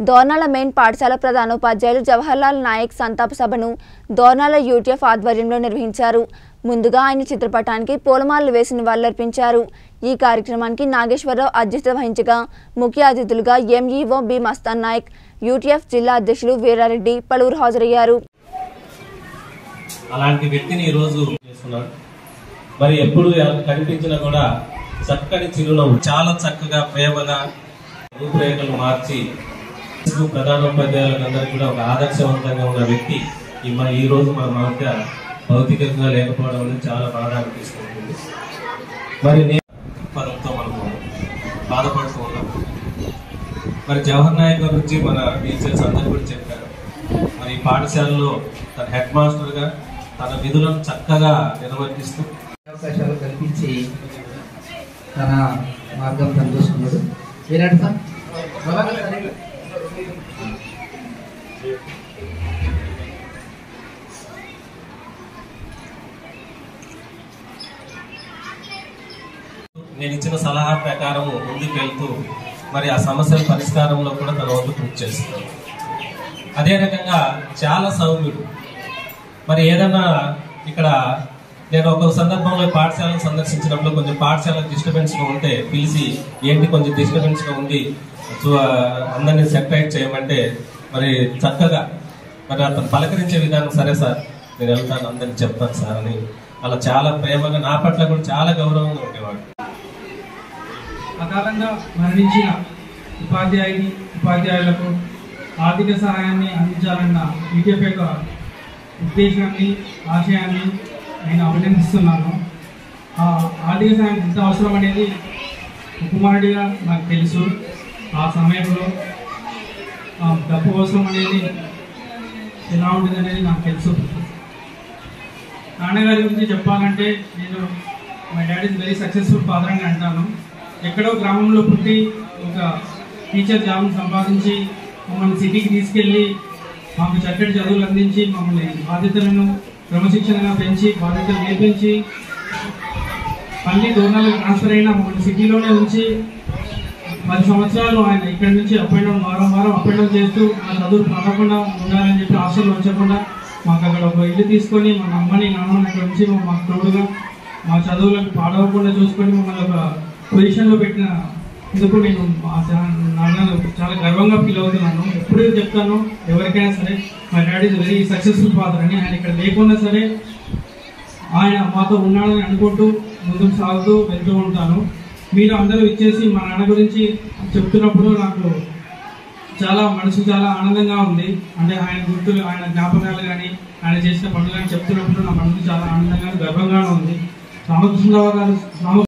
Dornala main పాఠశాల ప్రధానోపాధ్యాయులు జవహర్లాల్ నాయక్ సంతాప సభను దోర్నాల యూటీఎఫ్ ఆధ్వర్యంలో నిర్వహించారు ముందుగా ఆయన చిత్రపటానికి పూలమాలలు వేసి నివాళులర్పించారు ఈ కార్యక్రమానికి నాగేశ్వరరావు అధ్యక్షత వహించగా ముఖ్య అతిథులుగా MEO B Mastan Nayak UTF జిల్లా అధ్యక్షులు వీరారెడ్డి పలువురు హాజరయ్యారు అలాంటి వ్యక్తిని ఈరోజు చేస్తున్నాడు మరి ఎప్పుడు ఎవరికి కనిపించినా కూడా చక్కని చిరునవ్వు చాలా చక్కగా ప్రేమగా రూపురేఖలు మార్చి ప్రధానోపాధ్యాయులకు అందరికీ కూడా ఒక ఆదర్శవంతంగా ఉన్న వ్యక్తి ఈ మన ఈ రోజు మన మధ్య భౌతికంగా లేకపోవడం అనేది చాలా బాధ అనిపిస్తుంది మరి నేను పదంతో మనము బాధపడుతూ ఉన్నాం మరి జవహర్ నాయక్ గురించి మన టీచర్స్ అందరూ కూడా చెప్పారు మరి ఈ పాఠశాలలో తన హెడ్ మాస్టర్ గా తన విధులను చక్కగా నిర్వర్తిస్తూ అవకాశాలు కల్పించి తన మార్గం తను చూసుకున్నాడు విరాట్ సార్ ప్రభాకర్ సార్ ఇట్లా. నేను ఇచ్చిన సలహా ప్రకారం ముందుకు వెళ్తూ మరి ఆ సమస్యల పరిష్కారంలో కూడా తన వంతు కృషి చేస్తున్నాడు అదే రకంగా చాలా సౌమ్యుడు మరి ఏదన్నా ఇక్కడ నేను ఒక సందర్భంలో పాఠశాలను సందర్శించినప్పుడు కొంచెం పాఠశాల డిస్టర్బెన్స్ గా ఉంటే పిలిచి ఏంటి కొంచెం డిస్టర్బెన్స్ గా ఉంది సో, అందరినీ సెపరేట్ చేయమంటే మరి చక్కగా మరి అతను పలకరించే విధానం సరే సార్ నేను వెళ్తాను అందరికి చెప్తాను సార్ అని అలా చాలా ప్రేమగా నా పట్ల కూడా చాలా గౌరవంగా ఉండేవాడు అకాలంగా మరణించిన ఉపాధ్యాయుని ఉపాధ్యాయులకు ఆర్థిక సహాయాన్ని అందించాలన్న ఈటీఎఫ్ యొక్క ఉద్దేశాన్ని ఆశయాన్ని నేను అభినందిస్తున్నాను ఆ ఆర్థిక సహాయం ఎంత అవసరం అనేది కుమారుడిగా నాకు తెలుసు ఆ సమయంలో ఆ డబ్బు అవసరం అనేది ఎలా ఉంటుంది అనేది నాకు తెలుసు నాన్నగారి గురించి చెప్పాలంటే నేను my daddy is very successful father అని అంటాను ఎక్కడో గ్రామంలో పుట్టి ఒక టీచర్ జాబ్ సంపాదించి మమ్మల్ని సిటీకి తీసుకెళ్ళి మాకు చక్కటి చదువులు అందించి మమ్మల్ని బాధ్యతలను క్రమశిక్షణగా పెంచి బాధ్యతలు నేర్పించి మళ్ళీ దూరాలకు ట్రాన్స్ఫర్ అయిన మమ్మల్ని సిటీలోనే ఉంచి పది సంవత్సరాలు ఆయన ఇక్కడి నుంచి అప్ అండ్ డౌన్ వారం వారం అప్ అండ్ డౌన్ చేస్తూ మా చదువులు పడకుండా ఉండాలని చెప్పి హాస్టల్లో ఉంచకుండా మాకు అక్కడ ఒక ఇల్లు తీసుకొని మా అమ్మని నాన్నని అక్కడ ఉంచి మా- మాకు తోడుగా మా చదువులకు పాడవకుండా చూసుకొని మమ్మల్ని ఒక పొజిషన్లో పెట్టిన ఇందుకు నేను మా చా- నాన్నను చాలా గర్వంగా ఫీల్ అవుతున్నాను ఎప్పుడూ చెప్తాను ఎవరికైనా సరే మా daddy is very successful father అని ఆయన ఇక్కడ లేకున్నా సరే ఆయన మాతో ఉన్నాడని అనుకుంటూ ముందుకు సాగుతూ వెళ్తూ ఉంటాను మీరు అందరూ ఇచ్చేసి మా నాన్న గురించి చెప్తున్నప్పుడు నాకు చాలా మనసు చాలా ఆనందంగా ఉంది అంటే ఆయన గుర్తులు ఆయన జ్ఞాపకాలు కానీ ఆయన చేసిన పనులు కానీ చెప్తున్నప్పుడు నా మనసు చాలా ఆనందంగా గర్వంగా ఉంది రామకృష్ణరావు గారు రామ